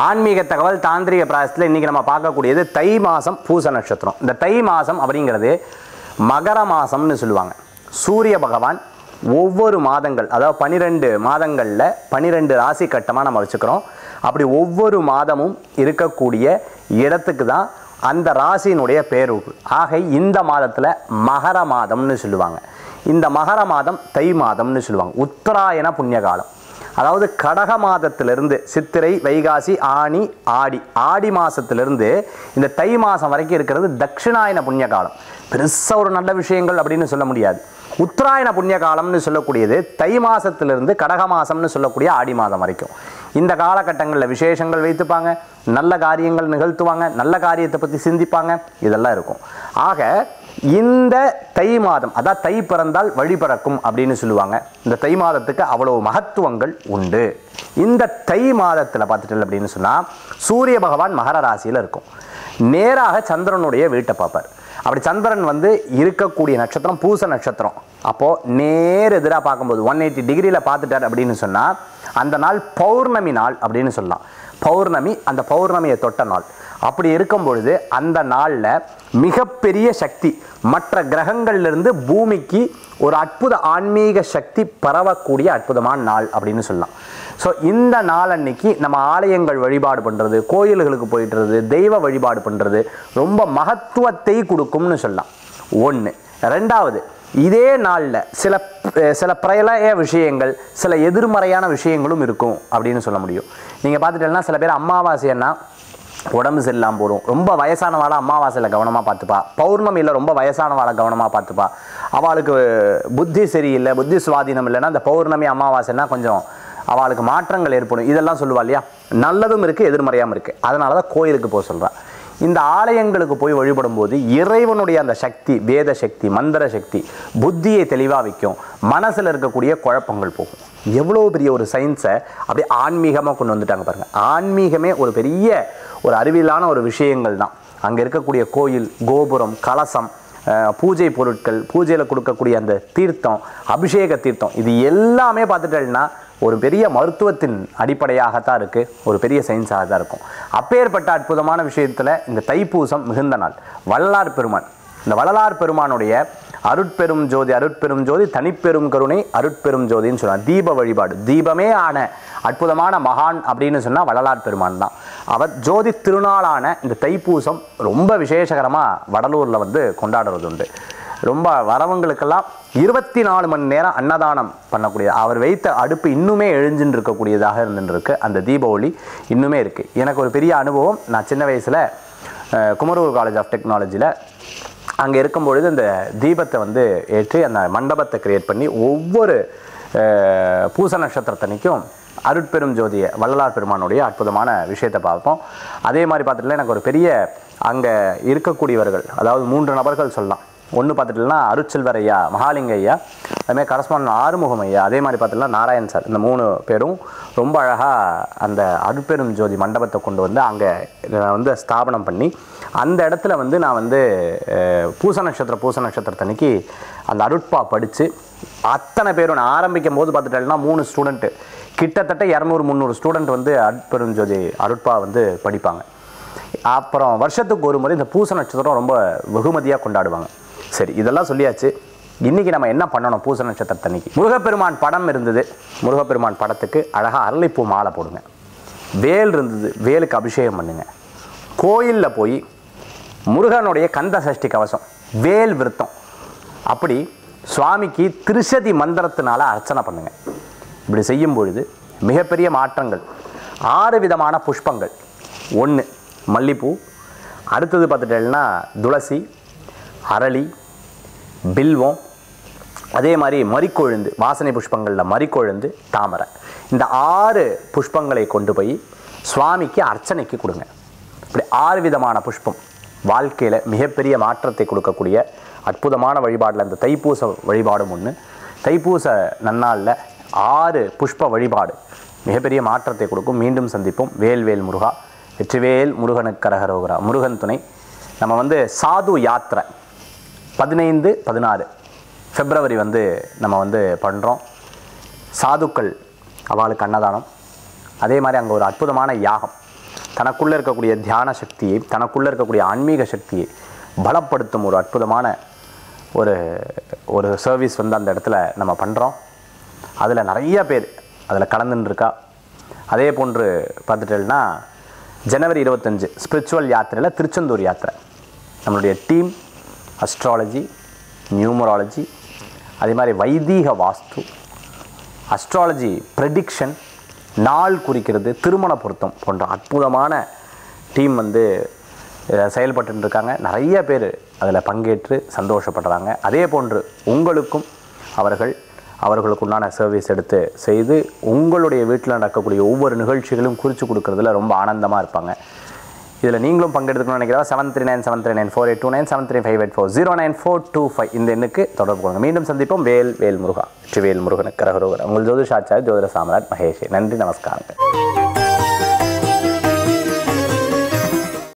ஆன்மீக தகவல் தாந்திரிக பிராயசத்தில் இன்றைக்கி நம்ம பார்க்கக்கூடியது தை மாதம் பூச நட்சத்திரம் இந்த தை மாதம் அப்படிங்கிறது மகர மாதம்னு சொல்லுவாங்க சூரிய பகவான் ஒவ்வொரு மாதங்கள் அதாவது பன்னிரெண்டு மாதங்களில் பன்னிரெண்டு ராசி கட்டமாக நம்ம வச்சுக்கிறோம் அப்படி ஒவ்வொரு மாதமும் இருக்கக்கூடிய இடத்துக்கு தான் அந்த ராசியினுடைய பேரூர் ஆக இந்த மாதத்தில் மகர மாதம்னு சொல்லுவாங்க இந்த மகர மாதம் தை மாதம்னு சொல்லுவாங்க உத்தராயண புண்ணிய காலம் அதாவது கடக மாதத்திலிருந்து சித்திரை வைகாசி ஆனி ஆடி ஆடி மாதத்திலிருந்து இந்த தை மாதம் வரைக்கும் இருக்கிறது தட்சிணாயன புண்ணிய காலம் பெருசாக ஒரு நல்ல விஷயங்கள் அப்படின்னு சொல்ல முடியாது உத்தராயண புண்ணிய காலம்னு சொல்லக்கூடியது தை மாதத்திலிருந்து கடக மாதம்னு சொல்லக்கூடிய ஆடி மாதம் வரைக்கும் இந்த காலகட்டங்களில் விசேஷங்கள் வைத்துப்பாங்க நல்ல காரியங்கள் நிகழ்த்துவாங்க நல்ல காரியத்தை பற்றி சிந்திப்பாங்க இதெல்லாம் இருக்கும் ஆக இந்த தை மாதம் அதான் தை பிறந்தால் வழி பிறக்கும் அப்படின்னு சொல்லுவாங்க இந்த தை மாதத்துக்கு அவ்வளவு மகத்துவங்கள் உண்டு இந்த தை மாதத்தில் பார்த்துட்டு அப்படின்னு சொன்னால் சூரிய பகவான் மகர ராசியில் இருக்கும் நேராக சந்திரனுடைய வீட்டை பார்ப்பார் அப்படி சந்திரன் வந்து இருக்கக்கூடிய நட்சத்திரம் பூச நட்சத்திரம் அப்போது நேர் எதிராக பார்க்கும்போது ஒன் எயிட்டி டிகிரியில் பார்த்துட்டார் அப்படின்னு சொன்னால் அந்த நாள் பௌர்ணமி நாள் அப்படின்னு சொல்லலாம் பௌர்ணமி அந்த பௌர்ணமியை தொட்ட நாள் அப்படி இருக்கும் பொழுது அந்த நாளில் மிகப்பெரிய சக்தி மற்ற கிரகங்கள்லேருந்து பூமிக்கு ஒரு அற்புத ஆன்மீக சக்தி பரவக்கூடிய அற்புதமான நாள் அப்படின்னு சொல்லலாம் ஸோ இந்த நாள் அன்னைக்கு நம்ம ஆலயங்கள் வழிபாடு பண்ணுறது கோயில்களுக்கு போயிட்டுறது தெய்வ வழிபாடு பண்ணுறது ரொம்ப மகத்துவத்தை கொடுக்கும்னு சொல்லலாம் ஒன்று ரெண்டாவது இதே நாளில் சில சில பிரளய விஷயங்கள் சில எதிர்மறையான விஷயங்களும் இருக்கும் அப்படின்னு சொல்ல முடியும் நீங்கள் பார்த்துட்டீங்கன்னா சில பேர் அமாவாசைன்னா உடம்பு சரியில்லாமல் போடும் ரொம்ப வயசானவாளை அமாவாசையில் கவனமாக பார்த்துப்பா பௌர்ணமியில் ரொம்ப வயசானவாளை கவனமாக பார்த்துப்பா அவளுக்கு புத்தி சரியில்லை புத்தி சுவாதீனம் இல்லைன்னா அந்த பௌர்ணமி அமாவாசைன்னா கொஞ்சம் அவளுக்கு மாற்றங்கள் ஏற்படும் இதெல்லாம் சொல்லுவா இல்லையா நல்லதும் இருக்குது எதிர்மறையாமல் இருக்குது அதனால தான் கோயிலுக்கு போக சொல்கிறா இந்த ஆலயங்களுக்கு போய் வழிபடும் போது இறைவனுடைய அந்த சக்தி வேத சக்தி மந்திர சக்தி புத்தியை தெளிவாக வைக்கும் மனசில் இருக்கக்கூடிய குழப்பங்கள் போகும் எவ்வளோ பெரிய ஒரு சயின்ஸை அப்படியே ஆன்மீகமாக கொண்டு வந்துட்டாங்க பாருங்கள் ஆன்மீகமே ஒரு பெரிய ஒரு அறிவியலான ஒரு விஷயங்கள் தான் அங்கே இருக்கக்கூடிய கோயில் கோபுரம் கலசம் அஹ், பூஜை பொருட்கள் பூஜையில் கொடுக்கக்கூடிய அந்த தீர்த்தம் அபிஷேக தீர்த்தம் இது எல்லாமே பார்த்துட்டேன்னா ஒரு பெரிய மருத்துவத்தின் அடிப்படையாகத்தான் இருக்குது ஒரு பெரிய சயின்ஸாக தான் இருக்கும் அப்பேற்பட்ட அற்புதமான விஷயத்தில் இந்த தைப்பூசம் மிகுந்த நாள் வள்ளலார் பெருமான் இந்த வள்ளலார் பெருமானுடைய அருட்பெரும் ஜோதி அருட்பெரும் ஜோதி தனிப்பெரும் கருணை அருட்பெரும் ஜோதின்னு சொல்லுவாங்க தீப வழிபாடு தீபமே ஆன அற்புதமான மகான் அப்படின்னு சொன்னால் வள்ளலார் பெருமான் தான் அவர் ஜோதி திருநாளான இந்த தைப்பூசம் ரொம்ப விசேஷகரமாக வடலூரில் வந்து கொண்டாடுறது உண்டு ரொம்ப வரவங்களுக்கெல்லாம் இருபத்தி நாலு மணி நேரம் அன்னதானம் பண்ணக்கூடிய அவர் வைத்த அடுப்பு இன்னுமே எழுஞ்சுன்னு இருக்கக்கூடியதாக இருந்துட்டு இருக்கு அந்த தீப ஒளி இன்னுமே இருக்குது எனக்கு ஒரு பெரிய அனுபவம் நான் சின்ன வயசில் குமரூர் காலேஜ் ஆஃப் டெக்னாலஜியில் அங்கே இருக்கும் பொழுது இந்த தீபத்தை வந்து ஏற்றி அந்த மண்டபத்தை கிரியேட் பண்ணி ஒவ்வொரு அஹ், பூச நட்சத்திரத்தன்னைக்கும் அருட்பெரும் ஜோதிய வள்ளலார் பெருமானுடைய அற்புதமான விஷயத்தை பார்ப்போம் அதே மாதிரி பார்த்துட்டுல எனக்கு ஒரு பெரிய அங்கே இருக்கக்கூடியவர்கள் அதாவது மூன்று நபர்கள் சொல்லலாம் ஒன்று பார்த்துட்டுனா அருட்செல்வர் ஐயா மகாலிங்க ஐயா அதுமாதிரி கரஸ்பாண்ட் ஆறுமுகம் ஐயா அதே மாதிரி பார்த்துட்டுனா நாராயண் சார் இந்த மூணு பேரும் ரொம்ப அழகாக அந்த அருட்பெரும் ஜோதி மண்டபத்தை கொண்டு வந்து அங்கே வந்து ஸ்தாபனம் பண்ணி அந்த இடத்துல வந்து நான் வந்து அஹ், பூச நட்சத்திர பூச நட்சத்திரத்தன்னைக்கு அந்த அருட்பா படித்து அத்தனை பேரும் நான் ஆரம்பிக்கும் போது பார்த்துட்டேன்னா மூணு ஸ்டூடெண்ட்டு கிட்டத்தட்ட இரநூறு முந்நூறு ஸ்டூடெண்ட் வந்து அருட்பெரும் ஜோதி அருட்பா வந்து படிப்பாங்க அப்புறம் வருஷத்துக்கு ஒரு முறை இந்த பூச நட்சத்திரம் ரொம்ப வெகுமதியாக கொண்டாடுவாங்க சரி இதெல்லாம் சொல்லியாச்சு இன்னைக்கு நம்ம என்ன பண்ணணும் பூச நட்சத்திரத்தன்னைக்கு முருகப்பெருமான் படம் இருந்தது முருகப்பெருமான் படத்துக்கு அழகாக அரளிப்பூ மாலை போடுங்க வேல் இருந்தது வேலுக்கு அபிஷேகம் பண்ணுங்க கோயிலில் போய் முருகனுடைய கந்த சஷ்டி கவசம் வேல் விருத்தம் அப்படி சுவாமிக்கு திருசதி மந்திரத்தினால அர்ச்சனை பண்ணுங்க இப்படி செய்யும் பொழுது மிகப்பெரிய மாற்றங்கள் ஆறு விதமான புஷ்பங்கள் ஒன்று மல்லிப்பூ அடுத்தது பார்த்துட்டேன்னா துளசி அரளி பில்வம் அதே மாதிரி மறிக்கொழுந்து வாசனை புஷ்பங்களில் மறிக்கொழுந்து தாமரை இந்த ஆறு புஷ்பங்களை கொண்டு போய் சுவாமிக்கு அர்ச்சனைக்கு கொடுங்க இப்படி ஆறு விதமான புஷ்பம் வாழ்க்கையில் மிகப்பெரிய மாற்றத்தை கொடுக்கக்கூடிய அற்புதமான வழிபாடில் இந்த தைப்பூச வழிபாடும் ஒன்று தைப்பூச நன்னாளில் ஆறு புஷ்ப வழிபாடு மிகப்பெரிய மாற்றத்தை கொடுக்கும் மீண்டும் சந்திப்போம் வேல்வேல் முருகா வெற்றிவேல் முருகனுக்கு கரகரோகரா முருகன் துணை நம்ம வந்து சாது யாத்திரை பதினைந்து பதினாறு பிப்ரவரி வந்து நம்ம வந்து பண்ணுறோம் சாதுக்கள் அவளுக்கு அன்னதானம் அதே மாதிரி அங்கே ஒரு அற்புதமான யாகம் தனக்குள்ளே இருக்கக்கூடிய தியான சக்தியை தனக்குள்ளே இருக்கக்கூடிய ஆன்மீக சக்தியை பலப்படுத்தும் ஒரு அற்புதமான ஒரு ஒரு சர்வீஸ் வந்து அந்த இடத்துல நம்ம பண்ணுறோம் அதில் நிறைய பேர் அதில் கலந்துன்னு இருக்கா அதே போன்று பார்த்துட்டேன்னா ஜனவரி இருபத்தஞ்சு ஸ்பிரிச்சுவல் யாத்திரையில் திருச்செந்தூர் யாத்திரை நம்மளுடைய டீம் அஸ்ட்ராலஜி நியூமராலஜி அதே மாதிரி வைதீக வாஸ்து அஸ்ட்ராலஜி ப்ரெடிக்ஷன் நாள் குறிக்கிறது திருமண பொருத்தம் போன்ற அற்புதமான டீம் வந்து செயல்பட்டு இருக்காங்க நிறைய பேர் அதில் பங்கேற்று சந்தோஷப்படுறாங்க அதே போன்று உங்களுக்கும் அவர்கள் அவர்களுக்கு உண்டான சர்வீஸ் எடுத்து செய்து உங்களுடைய வீட்டில் நடக்கக்கூடிய ஒவ்வொரு நிகழ்ச்சிகளும் குறித்து கொடுக்கறதுல ரொம்ப ஆனந்தமாக இருப்பாங்க இதில் நீங்களும் பங்கெடுக்கணும்னு நினைக்கிறதா seven three nine seven three nine four eight two nine seven three five eight four zero nine four two five இந்த எண்ணுக்கு தொடர்பு கொள்ளுங்க மீண்டும் சந்திப்போம் வேல் வேல் முருகா வெற்றி வேல் முருகனுக்கு கரகரோகர் உங்கள் ஜோதிஷாச்சாரி ஜோதிட சாம்ராஜ் மகேஷ் நன்றி நமஸ்காரங்கள்